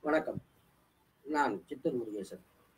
வணக்கம் நான் சித்தூர் முருகேசன்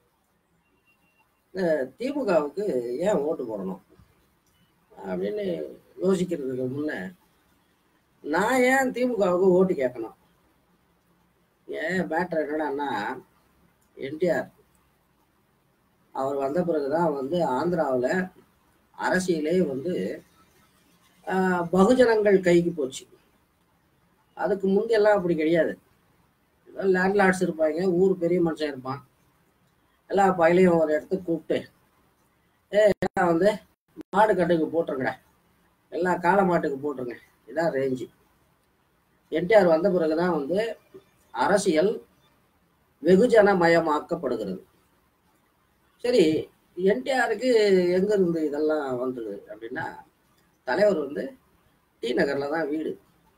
இந்த திமுகவுக்கு ஏன் ஓட்டு போடணும் அப்படின்னு யோசிக்கிறதுக்கு முன்ன நான் ஏன் திமுகவுக்கு ஓட்டு கேட்கணும் ஏன் மேட்டர் என்னடான்னா என்டிஆர் அவர் வந்த பிறகுதான் வந்து ஆந்திராவில் அரசியலே வந்து ஆஹ், பகுஜனங்கள் கைக்கு போச்சு அதுக்கு முந்தையெல்லாம் அப்படி கிடையாது லேண்ட்லார்ட்ஸ் இருப்பாங்க ஊர் பெரிய மனுஷன் இருப்பான் எல்லா பயிலையும் ஒரு இடத்துக்கு கூப்பிட்டு ஏ எல்லாம் வந்து மாடு கட்டுக்கு போட்டுருங்கடா எல்லாம் காளை மாட்டுக்கு போட்டுருங்க இதான் ரேஞ்சு என்டிஆர் வந்த பிறகுதான் வந்து அரசியல் வெகுஜனமயமாக்கப்படுகிறது சரி என்டிஆருக்கு எங்க இருந்து இதெல்லாம் வந்தது அப்படின்னா தலைவர் வந்து டி நகர்ல தான் வீடு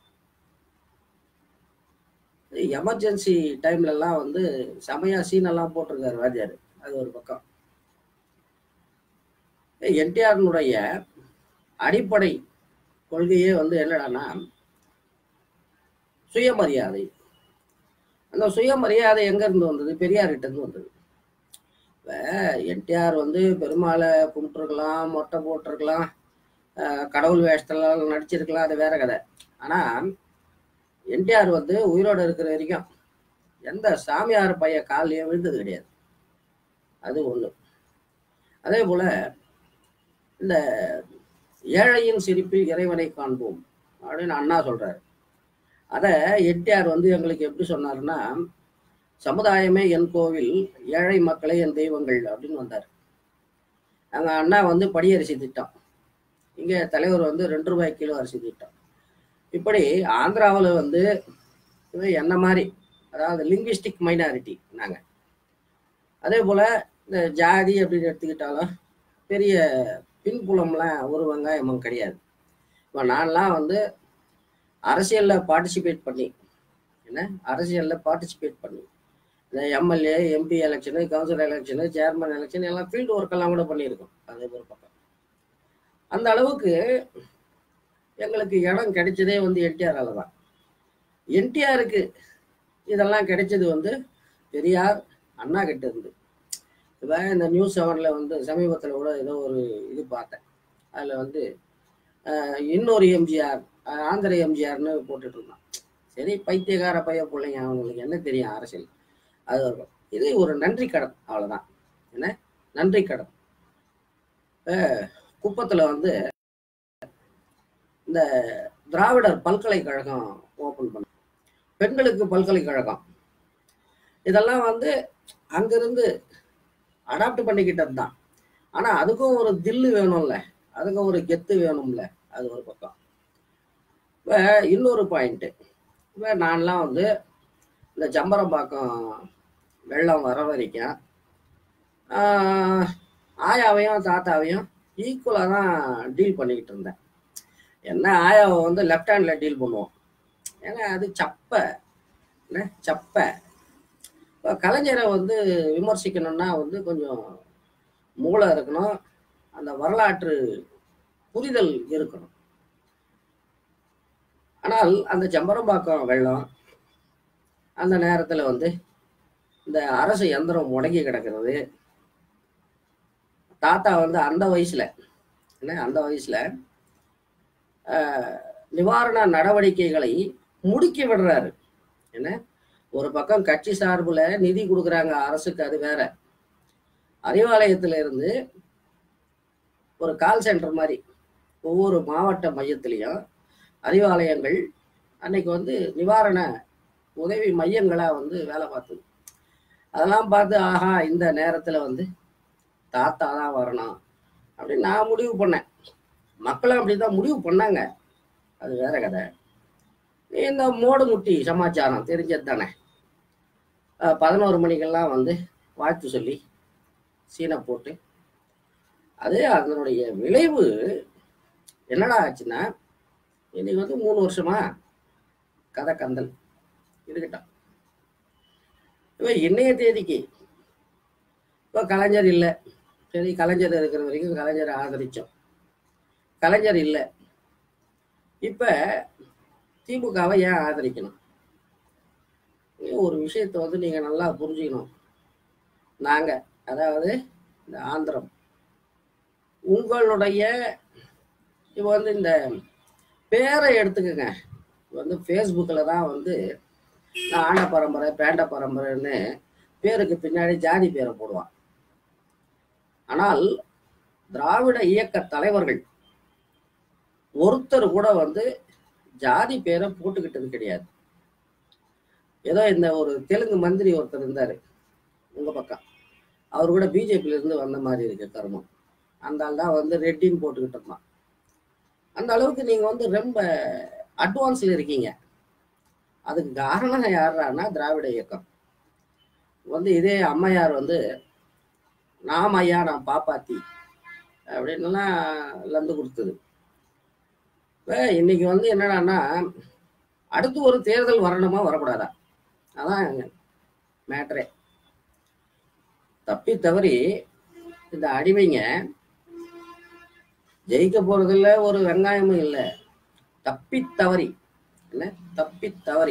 எமர்ஜென்சி டைம்ல எல்லாம் வந்து செமையா சீனெல்லாம் போட்டிருக்காரு வாத்தியார் அது ஒரு பக்கம் என்டிஆர்னுடைய அடிப்படை கொள்கையே வந்து என்னடான்னா சுயமரியாதை அந்த சுயமரியாதை எங்க இருந்து வந்தது பெரியார்கிட்ட இருந்து வந்தது இப்ப என்டிஆர் வந்து பெருமாளை கும்பிட்டுருக்கலாம் மொட்டை போட்டிருக்கலாம் அஹ் கடவுள் வேஷத்துல நடிச்சிருக்கலாம் அது வேற கதை ஆனா என்டிஆர் வந்து உயிரோட இருக்கிற வரைக்கும் எந்த சாமியார் பைய காலையும் விழுந்தது கிடையாது அது ஒண்ணு அதே போல இந்த ஏழையின் சிரிப்பில் இறைவனை காண்போம் அப்படின்னு அண்ணா சொல்றாரு அத என்டிஆர் வந்து எங்களுக்கு எப்படி சொன்னாருன்னா சமுதாயமே என் கோவில் ஏழை மக்களே என் தெய்வங்கள் அப்படின்னு வந்தார் அங்க அண்ணா வந்து படியரிசி திட்டம் இங்க தலைவர் வந்து ரெண்டு ரூபாய் கிலோ அரிசி திட்டம் இப்படி ஆந்திராவில் வந்து இவன் என்ன மாதிரி அதாவது லிங்குவிஸ்டிக் மைனாரிட்டி நாங்கள் அதே போல் இந்த ஜாதி அப்படின்னு எடுத்துக்கிட்டாலும் பெரிய பின்புலம்லாம் ஒரு வெங்காயமும் கிடையாது இப்போ நான்லாம் வந்து அரசியலில் பார்ட்டிசிபேட் பண்ணி என்ன அரசியலில் பார்ட்டிசிபேட் பண்ணி இந்த MLA MP election councillor election chairman election எல்லாம் ஃபீல்டு ஒர்க்கெல்லாம் கூட பண்ணியிருக்கோம் அது ஒரு பக்கம் அந்த அளவுக்கு எங்களுக்கு இடம் கிடைச்சதே வந்து என்டிஆரால தான் என்டிஆருக்கு இதெல்லாம் கிடைச்சது வந்து பெரியார் அண்ணா கிட்ட இருந்து இப்போ இந்த நியூஸ் செவனில் வந்து சமீபத்தில் கூட ஏதோ ஒரு இது பார்த்தேன் அதில் வந்து அஹ், இன்னொரு எம்ஜிஆர் அஹ், ஆந்திர எம்ஜிஆர்னு போட்டுட்டு இருந்தான் சரி பைத்தியக்கார பைய பிள்ளைங்க அவங்களுக்கு என்ன தெரியும் அரசியல் அது இருக்கும் இது ஒரு நன்றி கடன் அவ்வளோதான் என்ன நன்றி கடன் குப்பத்தில் வந்து இந்த திராவிடர் பல்கலைக்கழகம் ஓபன் பண்ண பெண்களுக்கு பல்கலைக்கழகம் இதெல்லாம் வந்து அங்கிருந்து அடாப்ட் பண்ணிக்கிட்டது தான் ஆனா அதுக்கும் ஒரு தில்லு வேணும்ல அதுக்கும் ஒரு கெத்து வேணும்ல அது ஒரு பக்கம் இப்போ இன்னொரு பாயிண்ட்டு இப்போ நான்லாம் வந்து இந்த ஜம்பரம்பாக்கம் வெள்ளம் வர வரைக்கும் ஆஹ், ஆயாவையும் தாத்தாவையும் ஈக்குவலாக தான் டீல் பண்ணிக்கிட்டு இருந்தேன் என்ன ஆயாவை வந்து லெஃப்ட் ஹேண்டில் டீல் பண்ணுவோம் ஏன்னா அது சப்ப என்ன சப்ப இப்போ கலைஞரை வந்து விமர்சிக்கணும்னா வந்து கொஞ்சம் மூளை இருக்கணும் அந்த வரலாற்று புரிதல் இருக்கணும் ஆனால் அந்த செம்பரம்பாக்கம் வெள்ளம் அந்த நேரத்தில் வந்து இந்த அரசு எந்திரம் முடங்கி கிடக்கிறது தாத்தா வந்து அந்த வயசுல என்ன அந்த வயசுல ஆஹ், நிவாரண நடவடிக்கைகளை முடுக்கி விடுறாரு என்ன ஒரு பக்கம் கட்சி சார்புல நிதி கொடுக்குறாங்க அரசுக்கு அது வேற அறிவாலயத்துல இருந்து ஒரு கால் சென்டர் மாதிரி ஒவ்வொரு மாவட்ட மையத்திலையும் அறிவாலயங்கள் அன்னைக்கு வந்து நிவாரண உதவி மையங்களா வந்து வேலை பார்த்தது அதெல்லாம் பார்த்து ஆஹா இந்த நேரத்துல வந்து தாத்தா தான் வரணும் அப்படின்னு நான் முடிவு பண்ணேன் மக்களும் அப்படிதான் முடிவு பண்ணாங்க அது வேற கதை இந்த மோடு முட்டி சமாச்சாரம் தெரிஞ்சது தானே பதினோரு மணிக்கெல்லாம் வந்து வாழ்த்து சொல்லி சீனை போட்டு அது அதனுடைய விளைவு என்னடா ஆச்சுன்னா இன்னைக்கு வந்து மூணு வருஷமா கதை கந்தல் இருக்கட்டும் இப்போ இன்னைய தேதிக்கு இப்போ கலைஞர் இல்லை சரி கலைஞர் இருக்கிற வரைக்கும் கலைஞரை ஆதரிச்சோம் கலைஞர் இல்லை இப்போ திமுகவை ஏன் ஆதரிக்கணும் ஒரு விஷயத்த வந்து நீங்க நல்லா புரிஞ்சுக்கணும் நாங்க அதாவது இந்த ஆந்திரம் உங்களுடைய இப்போ வந்து இந்த பேரை எடுத்துக்கோங்க இப்போ வந்து ஃபேஸ்புக்கில் தான் வந்து நான் ஆண்ட பரம்பரை பேண்ட பரம்பரைன்னு பேருக்கு பின்னாடி ஜாதி பேரை போடுவான் ஆனால் திராவிட இயக்க தலைவர்கள் ஒருத்தர் கூட வந்து ஜாதி பேரை போட்டுக்கிட்டது கிடையாது ஏதோ இந்த ஒரு தெலுங்கு மந்திரி ஒருத்தர் இருந்தாரு உங்க பக்கம் அவர் கூட பிஜேபியில இருந்து வந்த மாதிரி இருக்கு கர்மம் அந்த ஆள் தான் வந்து ரெட்டின்னு போட்டுக்கிட்டு இருந்தான் அந்த அளவுக்கு நீங்க வந்து ரொம்ப அட்வான்ஸ்ல இருக்கீங்க அதுக்கு காரணம் யாருன்னா திராவிட இயக்கம் வந்து இதே அம்மையார் வந்து நாம் ஐயா நான் பாப்பாத்தி அப்படின்னுலாம் லந்து கொடுத்தது இப்போ இன்னைக்கு வந்து என்னடான்னா அடுத்து ஒரு தேர்தல் வரணுமா வரக்கூடாதா அதான் மேட்ரே தப்பி தவறி இந்த அடிமைங்க ஜெயிக்க போறதில்ல ஒரு வெங்காயமும் இல்லை தப்பி தவறி என்ன தப்பி தவறி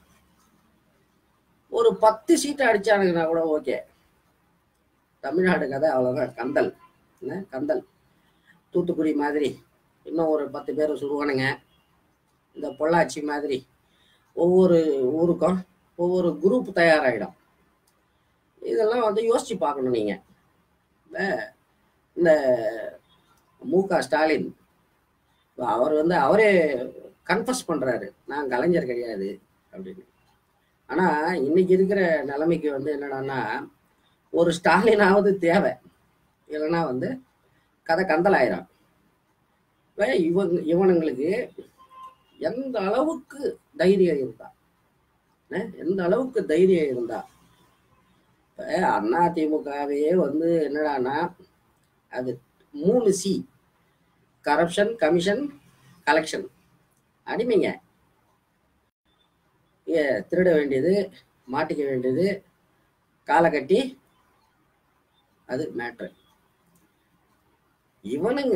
ஒரு பத்து சீட்டை அடிச்சானுங்கன்னா கூட ஓகே தமிழ்நாடு கதை அவ்வளோதான் கந்தல் என்ன கந்தல் தூத்துக்குடி மாதிரி இன்னும் ஒரு பத்து பேர் சுடுவானுங்க இந்த பொள்ளாச்சி மாதிரி ஒவ்வொரு ஊருக்கும் ஒவ்வொரு குரூப் தயாராகிடும் இதெல்லாம் வந்து யோசிச்சு பார்க்கணும் நீங்க இந்த இந்த மு க ஸ்டாலின் இப்ப அவர் வந்து அவரே கன்ஃபஸ் பண்றாரு நான் கலைஞர் கிடையாது அப்படின்னு ஆனா இன்னைக்கு இருக்கிற நிலைமைக்கு வந்து என்னடான்னா ஒரு ஸ்டாலினாவது தேவை இல்லைன்னா வந்து கதை கந்தலாயிரம் இப்ப இவங்க இவனுங்களுக்கு எந்த அளவுக்கு தைரியம் இருந்தா என்ன? எந்த அளவுக்கு தைரியம் இருந்தா இப்ப அண்ணா திமுகவே வந்து என்னடான்னா அது மூணு சி கரப்ஷன் கமிஷன் கலெக்ஷன் அடிமைங்க ஏ திருட வேண்டியது மாட்டிக்க வேண்டியது காலை கட்டி அது மேட்ரு இவனுங்க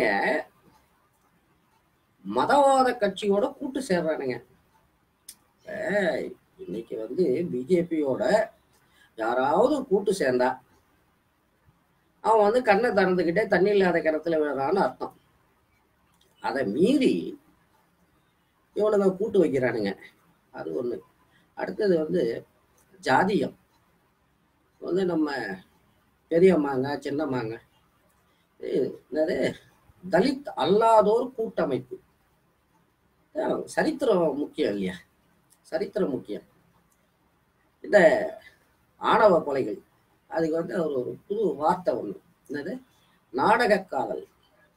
மதவாத கட்சியோட கூட்டு சேர்றானுங்க இப்ப இன்னைக்கு வந்து பிஜேபியோட யாராவது கூட்டு சேர்ந்தா அவன் வந்து கண்ணை திறந்துக்கிட்டே தண்ணி இல்லாத கிணத்துல விழுறான்னு அர்த்தம் அதை மீறி இவனுங்க கூட்டு வைக்கிறானுங்க அது ஒண்ணு அடுத்தது வந்து ஜாதியம் வந்து நம்ம பெரியம்மாங்க சின்னம்மாங்க இது என்னது தலித் அல்லாதோர் கூட்டமைப்பு அஹ் சரித்திரம் முக்கியம் இல்லையா சரித்திரம் முக்கியம் இந்த ஆணவ கொலைகள் அதுக்கு வந்து அவர் ஒரு புது வார்த்தை ஒண்ணு என்னது நாடக காதல்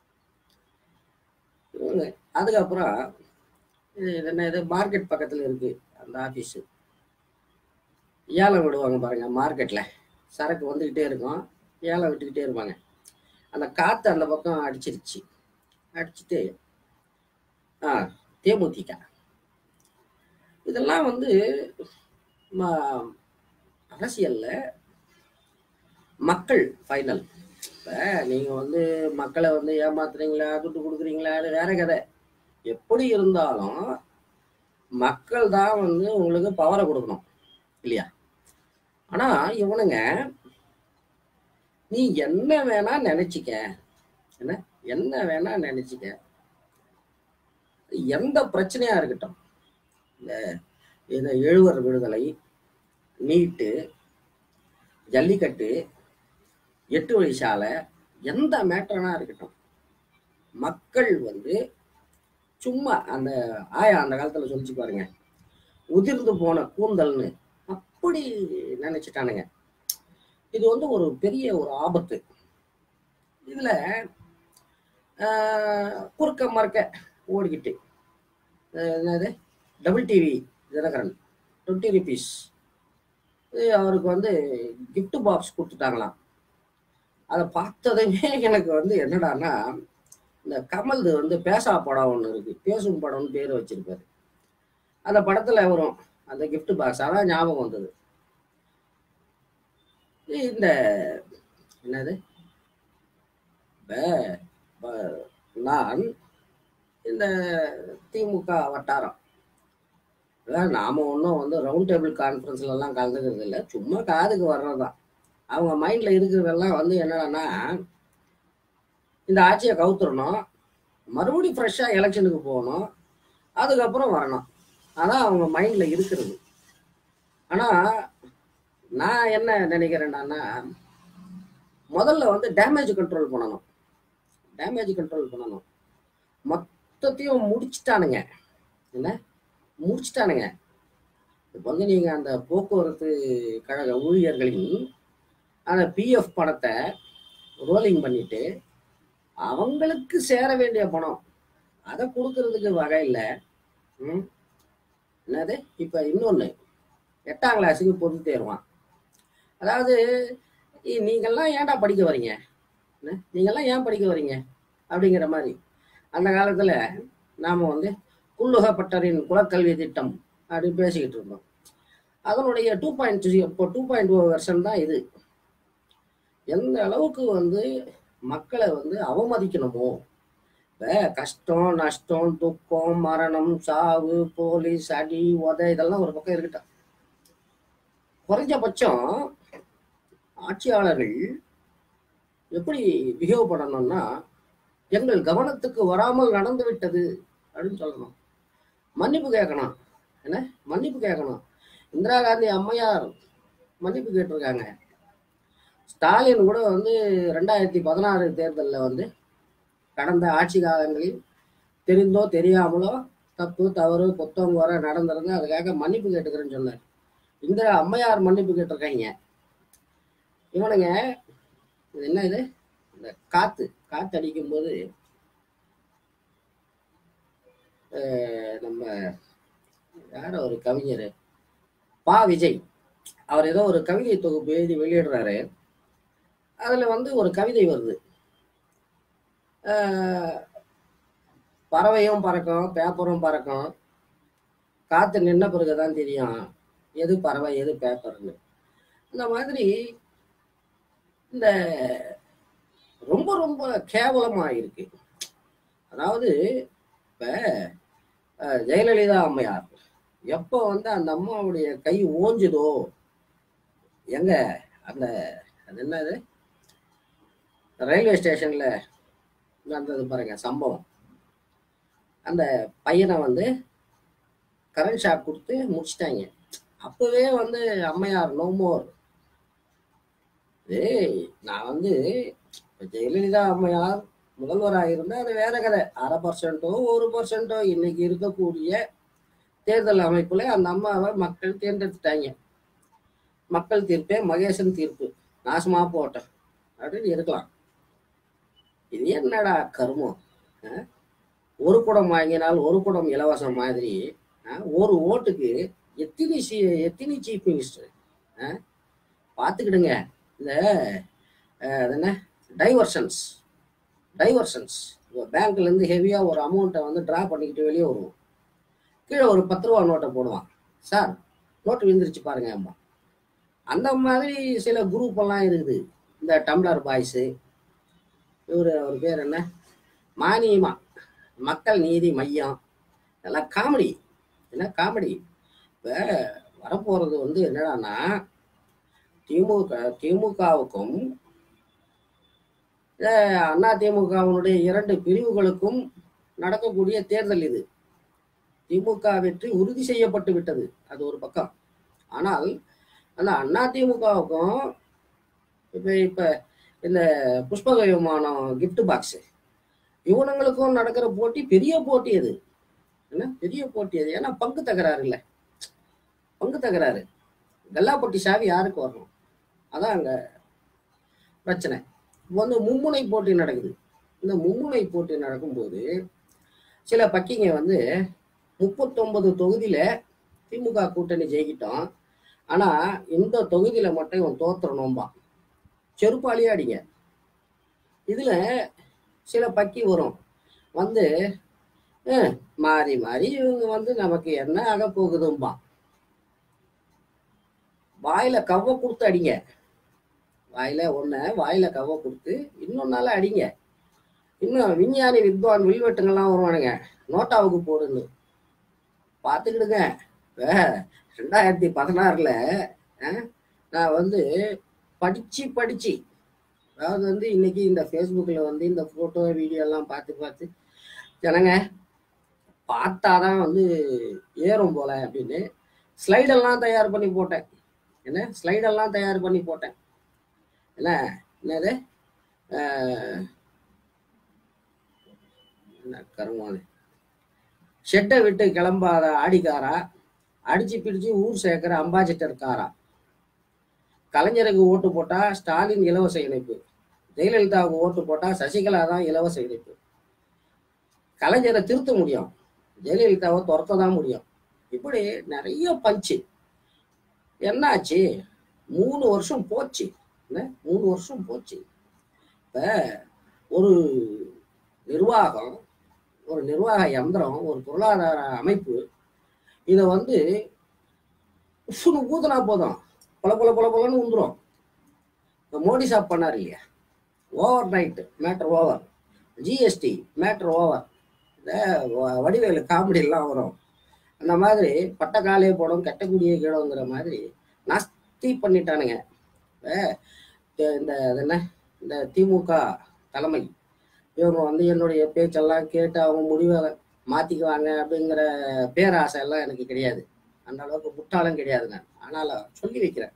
இவங்க அதுக்கப்புறம் இது என்ன இது மார்க்கெட் பக்கத்துல இருக்கு அந்த ஆபீஸ் ஏலம் விடுவாங்க பாருங்க மார்க்கெட்ல சரக்கு வந்துகிட்டே இருக்கும் ஏலம் விட்டுக்கிட்டே இருப்பாங்க அந்த காத்து அந்த பக்கம் அடிச்சிருச்சு அடிச்சுட்டு ஆ தேமுதிக இதெல்லாம் வந்து ம- அரசியல்ல மக்கள் ஃபைனல் இப்ப நீங்க வந்து மக்களை வந்து ஏமாத்துறீங்களா துட்டு கொடுக்குறீங்களா அது வேற கதை எப்படி இருந்தாலும் மக்கள் தான் வந்து உங்களுக்கு பவரை கொடுக்கணும் இல்லையா ஆனா இவனுங்க நீ என்ன வேணா நினைச்சிக்க என்ன என்ன வேணா நினைச்சிக்க எந்த பிரச்சனையா இருக்கட்டும் இந்த இந்த எழுவர் விடுதலை நீட்டு ஜல்லிக்கட்டு எட்டு வழி சாலை எந்த மேட்டர்னா இருக்கட்டும் மக்கள் வந்து சும்மா அந்த ஆயா அந்த காலத்துல சொல்லிச்சு பாருங்க உதிர்ந்து போன கூந்தல்னு அப்படி நினைச்சிட்டானுங்க இது வந்து ஒரு பெரிய ஒரு ஆபத்து இதுல ஆஹ், குறுக்க மறுக்க ஓடிக்கிட்டு அஹ், என்னது double TV Dinakaran twenty rupees அவருக்கு வந்து gift பாக்ஸ் கொடுத்துட்டாங்களாம் அதை பார்த்ததுமே எனக்கு வந்து என்னடான்னா இந்த கமல்து வந்து பேசா படம் ஒன்று இருக்கு பேசும் படம்னு பேர் வச்சிருப்பாரு அந்த படத்துல வரும் அந்த gift பாக்ஸ் அதான் ஞாபகம் வந்தது இந்த என்னது ப- ப- நான் இந்த திமுக வட்டாரம் அதான் நாம ஒன்றும் வந்து ரவுண்ட் டேபிள் கான்ஃபரன்ஸ்ல எல்லாம் கலந்துக்கிறது இல்லை சும்மா காதுக்கு வர்றதுதான் அவங்க மைண்ட்ல இருக்கிறதெல்லாம் வந்து என்னன்னா இந்த ஆட்சியை கவுத்துறணும் மறுபடியும் ஃப்ரெஷ்ஷாக எலெக்ஷனுக்கு போகணும் அதுக்கப்புறம் வரணும் அதான் அவங்க மைண்ட்ல இருக்கிறது ஆனா நான் என்ன நினைக்கிறேன்னா முதல்ல வந்து டேமேஜ் கண்ட்ரோல் பண்ணணும் டேமேஜ் கண்ட்ரோல் பண்ணணும் மொத்தத்தையும் முடிச்சிட்டானுங்க என்ன முடிச்சிட்டானுங்க இப்போ வந்து நீங்க அந்த போக்குவரத்து கழக ஊழியர்களின் அந்த பிஎஃப் பணத்தை ரோலிங் பண்ணிட்டு அவங்களுக்கு சேர வேண்டிய பணம் அதை கொடுக்கறதுக்கு வகை இல்லை ம் என்னது இப்போ இன்னொன்று எட்டாம் கிளாஸுக்கு பொது தேர்வான் அதாவது இ- நீங்கெல்லாம் ஏன்டா படிக்க வரீங்க என்ன? நீங்கெல்லாம் ஏன் படிக்க வரீங்க அப்படிங்கிற மாதிரி அந்த காலத்தில் நாம் வந்து குள்ளுகப்பட்டரின் குலக்கல்வி திட்டம் அப்படின்னு பேசிக்கிட்டு இருந்தோம் அதனுடைய டூ பாயிண்ட் இப்போ டூ பாயிண்ட் ஓ வெர்ஷன் தான் இது எந்த அளவுக்கு வந்து மக்களை வந்து அவமதிக்கணுமோ இப்போ கஷ்டம் நஷ்டம் துக்கம் மரணம் சாவு போலீஸ் அடி உதை இதெல்லாம் ஒரு பக்கம் இருக்கட்டும் குறைஞ்சபட்சம் ஆட்சியாளர்கள் எப்படி பிஹேவ் பண்ணணும்னா எங்கள் கவனத்துக்கு வராமல் நடந்து விட்டது அப்படின்னு சொல்லணும் மன்னிப்பு கேட்கணும் என்ன மன்னிப்பு கேட்கணும் இந்திரா காந்தி அம்மையார் மன்னிப்பு கேட்டிருக்காங்க ஸ்டாலின் கூட வந்து ரெண்டாயிரத்தி பதினாறு தேர்தலில் வந்து கடந்த ஆட்சி காலங்களில் தெரிந்தோ தெரியாமலோ தப்பு தவறு குத்தம் குறை நடந்திருந்து அதுக்காக மன்னிப்பு கேட்டுக்கிறேன்னு சொன்னார் இந்த அம்மையார் மன்னிப்பு கேட்டிருக்காங்க இவனுங்க இது என்ன இது இந்த காத்து காத்து அடிக்கும் போது அஹ், நம்ம யார ஒரு கவிஞர் பா விஜய் அவர் ஏதோ ஒரு கவிதை தொகுப்பு எழுதி வெளியிடுறாரு அதுல வந்து ஒரு கவிதை வருது அஹ், பறவையும் பறக்கும் பேப்பரும் பறக்கும் காத்து நின்ன பிறகுதான் தெரியும் எது பறவை எது பேப்பர்னு இந்த மாதிரி இந்த ரொம்ப ரொம்ப கேவலமா இருக்கு அதாவது இப்ப அஹ், ஜெயலலிதா அம்மையார் எப்போ வந்து அந்த அம்மாவுடைய கை ஓஞ்சுதோ எங்க அந்த அது என்னது ரயில்வே ஸ்டேஷன்ல நடந்தது பாருங்க சம்பவம் அந்த பையனை வந்து கரண்ட் ஷாக் கொடுத்து முடிச்சிட்டாங்க அப்பவே வந்து அம்மையார் நோ மோர் ஏய் நான் வந்து இப்ப ஜெயலலிதா அம்மையார் முதல்வராக இருந்தால் அது வேற கதை அரை பர்சன்ட்டோ ஒரு பர்சன்ட்டோ இன்னைக்கு இருக்கக்கூடிய தேர்தல் அமைப்புல அந்த அம்மாவை மக்கள் தேர்ந்தெடுத்துட்டாங்க மக்கள் தீர்ப்பே மகேசன் தீர்ப்பு நாசமா போட்டோம் அப்படின்னு இருக்கலாம் இது என்னடா கருமம் ஆ? ஒரு குடம் வாங்கினால் ஒரு குடம் இலவசம் மாதிரி ஆ? ஒரு ஓட்டுக்கு எத்தனை சி எத்தனை சீஃப் மினிஸ்டர் பார்த்துக்கிடுங்க இந்த அஹ், அது என்ன டைவர்ஷன்ஸ் டைவர்ஷன்ஸ் பேங்க்ல இருந்து ஹெவியா ஒரு அமௌண்ட்டை வந்து டிரா பண்ணிக்கிட்டு வெளியே வருவோம் கீழே ஒரு பத்து ரூபா நோட்டை போடுவான் சார் நோட்டு விழுந்துருச்சு பாருங்க அம்மா அந்த மாதிரி சில குரூப் எல்லாம் இருக்குது இந்த டம்ளர் பாய்ஸு இவர் அவர் பேர் என்ன மானியமா மக்கள் நீதி மையம் இதெல்லாம் காமெடி என்ன காமெடி இப்போ வரப்போறது வந்து என்னடான்னா திமுக திமுகவுக்கும் அண்ணா திமுகவினுடைய இரண்டு பிரிவுகளுக்கும் நடக்கக்கூடிய தேர்தல் இது திமுக வெற்றி உறுதி செய்யப்பட்டு விட்டது அது ஒரு பக்கம் ஆனால் அந்த அண்ணா திமுகவுக்கும் இப்போ இப்போ இந்த புஷ்பக விமானம் gift பாக்ஸ் இவனுங்களுக்கும் நடக்கிற போட்டி பெரிய போட்டி அது என்ன பெரிய போட்டி அது ஏன்னா பங்கு தகராறு இல்லை பங்கு தகராறு கல்லாப்பட்டி சாவி யாருக்கு வரணும் அதான் அங்க பிரச்சனை இப்போ வந்து மும்முனை போட்டி நடக்குது இந்த மும்முனை போட்டி நடக்கும்போது சில பக்கிங்க வந்து முப்பத்தொன்பது தொகுதியில திமுக கூட்டணி ஜெயிக்கிட்டோம் ஆனா இந்த தொகுதியில மட்டும் இவன் தோத்துறணும்பா செருப்பாளியே அடிங்க இதுல சில பக்கி வரும் வந்து "அஹ், மாறி மாறி இவங்க வந்து நமக்கு என்ன ஆக போகுதும்பா வாயில கவ்வ கொடுத்து அடிங்க வாயில ஒண்ண வாயில கவ்வ கொடுத்து இன்னொன்னால அடிங்க இன்னும் விஞ்ஞானி வித்வான் வில்வெட்டுங்கள்லாம் வருவானுங்க நோட்டாவுக்கு போடுன்னு பார்த்துக்கிடுங்க இப்ப ரெண்டாயிரத்தி பதினாறுல நான் வந்து படிச்சு படிச்சு அதாவது வந்து இன்னைக்கு இந்த ஃபேஸ்புக்கில் வந்து இந்த ஃபோட்டோ வீடியோ எல்லாம் பார்த்து பார்த்து ஜனங்க பார்த்தாதான் வந்து ஏறும் போல அப்படின்னு ஸ்லைடெல்லாம் தயார் பண்ணி போட்டேன் என்ன ஸ்லைடெல்லாம் தயார் பண்ணி போட்டேன் என்ன என்னது அஹ், என்ன கருமானு ஷெட்டை விட்டு கிளம்பாத ஆடிக்காரா அடிச்சு பிடிச்சு ஊர் சேர்க்கிற அம்பாசிடர் காரா கலைஞருக்கு ஓட்டு போட்டா ஸ்டாலின் இலவச இணைப்பு ஜெயலலிதாவுக்கு ஓட்டு போட்டா சசிகலா தான் இலவச இணைப்பு கலைஞரை திருத்த முடியும் ஜெயலலிதாவை துரத்த தான் முடியும் இப்படி நிறைய பஞ்சு என்னாச்சு மூணு வருஷம் போச்சு என்ன மூணு வருஷம் போச்சு இப்ப ஒரு நிர்வாகம் ஒரு நிர்வாக யந்திரம் ஒரு பொருளாதார அமைப்பு இதை வந்து உஃப்னு ஊதுனா போதும் பல பல பல பலன்னு உந்துரும் இப்போ மோடி சாப் பண்ணார் இல்லையா overnight matter over GST matter over இந்த வ- வடிவேலு காமெடியெல்லாம் வரும் அந்த மாதிரி பட்ட காலே போடும் கெட்டக்குடியே கீழோங்கிற மாதிரி நாஸ்தி பண்ணிட்டானுங்க இப்ப இந்த இது என்ன இந்த திமுக தலைமை இவங்க வந்து என்னுடைய பேச்செல்லாம் கேட்டு அவங்க முடிவை மாத்திக்குவாங்க அப்படிங்கிற பேராசை எல்லாம் எனக்கு கிடையாது அந்த அளவுக்கு முட்டாளும் கிடையாது நான் ஆனால் சொல்லி வைக்கிறேன்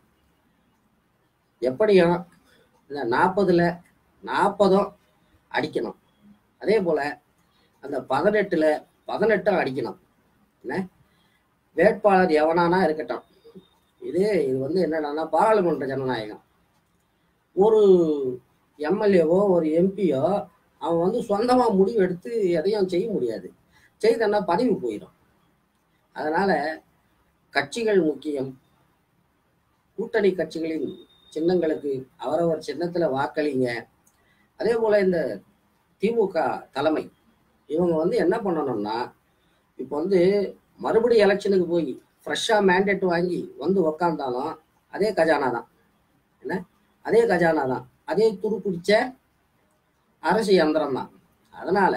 எப்படியும் இந்த நாற்பதுல நாற்பதும் அடிக்கணும் அதே போல அந்த பதினெட்டுல பதினெட்டும் அடிக்கணும் என்ன வேட்பாளர் எவனானா இருக்கட்டும் இது இது வந்து என்னன்னா பாராளுமன்ற ஜனநாயகம் ஒரு எம்எல்ஏவோ ஒரு எம்பியோ அவன் வந்து சொந்தமா முடிவு எடுத்து எதையும் செய்ய முடியாது செய்தன்னா பதவி போயிடும் அதனால கட்சிகள் முக்கியம் கூட்டணி கட்சிகளின் சின்னங்களுக்கு அவரவர் சின்னத்துல வாக்களிங்க அதே போல இந்த திமுக தலைமை இவங்க வந்து என்ன பண்ணணும்னா இப்போ வந்து மறுபடியும் எலெக்ஷனுக்கு போய் ஃப்ரெஷ்ஷாக மேண்டேட் வாங்கி வந்து உக்காந்தாலும் அதே கஜானா தான் என்ன அதே கஜானா தான் அதே துருப்பிடிச்ச அரசு யந்திரம் தான் அதனால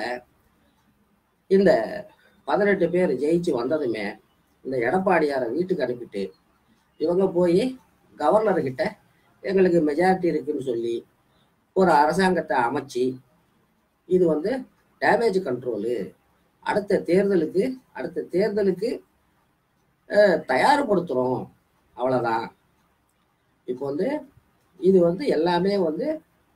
இந்த பதினெட்டு பேர் ஜெயிச்சு வந்ததுமே இந்த எடப்பாடியாரை வீட்டுக்கு அனுப்பிட்டு இவங்க போய் கவர்னர்கிட்ட எங்களுக்கு மெஜாரிட்டி இருக்குன்னு சொல்லி ஒரு அரசாங்கத்தை அமைச்சு இது வந்து டேமேஜ் கண்ட்ரோலு அடுத்த தேர்தலுக்கு அடுத்த தேர்தலுக்கு அஹ், தயார்படுத்துறோம் அவ்வளவுதான் இப்போ வந்து இது வந்து எல்லாமே வந்து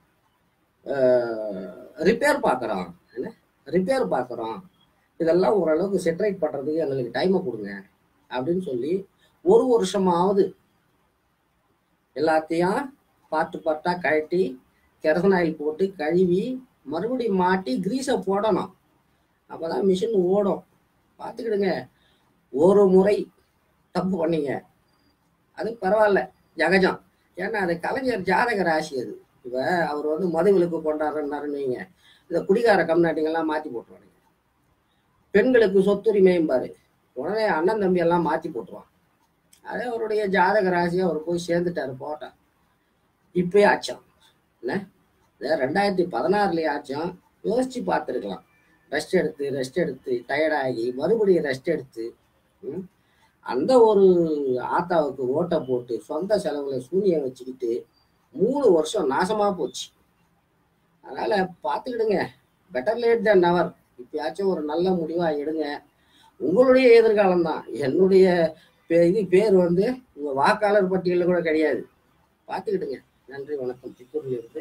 ரிப்பேர் பார்க்குறோம் என்ன ரிப்பேர் பார்க்குறோம் இதெல்லாம் ஓரளவுக்கு செட்ரைட் பண்ணுறதுக்கு எங்களுக்கு டைமை கொடுங்க அப்படின்னு சொல்லி ஒரு வருஷமாவது எல்லாத்தையும் பார்த்து பார்த்தா கழட்டி கெரசன் ஆயில் போட்டு கழுவி மறுபடியும் மாட்டி கிரீஸை போடணும் அப்பதான் மிஷின் ஓடும் பார்த்துக்கிடுங்க ஒரு முறை தப்பு பண்ணீங்க அது பரவாயில்ல ஜகஜம் ஏன்னா அது கலைஞர் ஜாதக ராசி அது இப்போ அவர் வந்து மதுவிலக்கு கொண்டாடுறாருன்னு வைங்க இந்த குடிகார கம்நாட்டிங்கெல்லாம் மாற்றி போட்டுருவானுங்க பெண்களுக்கு சொத்துரிமையும் பாரு உடனே அண்ணன் தம்பி எல்லாம் மாற்றி போட்டுருவான் அதே அவருடைய ஜாதக ராசியை அவர் போய் சேர்ந்துட்டாரு போட்டான் இப்பயே ஆச்சாம் என்ன இந்த ரெண்டாயிரத்தி பதினாறுலயே ஆச்சும் யோசிச்சு பார்த்துருக்கலாம் ரெஸ்ட் எடுத்து ரெஸ்ட் எடுத்து டயர்டாகி மறுபடியும் ரெஸ்ட் எடுத்து ம், அந்த ஒரு ஆத்தாவுக்கு ஓட்டை போட்டு சொந்த செலவுல சூனியம் வச்சுக்கிட்டு மூணு வருஷம் நாசமா போச்சு அதனால பார்த்துக்கிடுங்க பெட்டர் லேட் than நவர் இப்பயாச்சும் ஒரு நல்ல முடிவா எடுங்க உங்களுடைய எதிர்காலம் தான் என்னுடைய பே- இது பேர் வந்து உங்க வாக்காளர் பட்டியலில் கூட கிடையாது பார்த்துக்கிடுங்க நன்றி வணக்கம் சித்தூர்ல இருந்து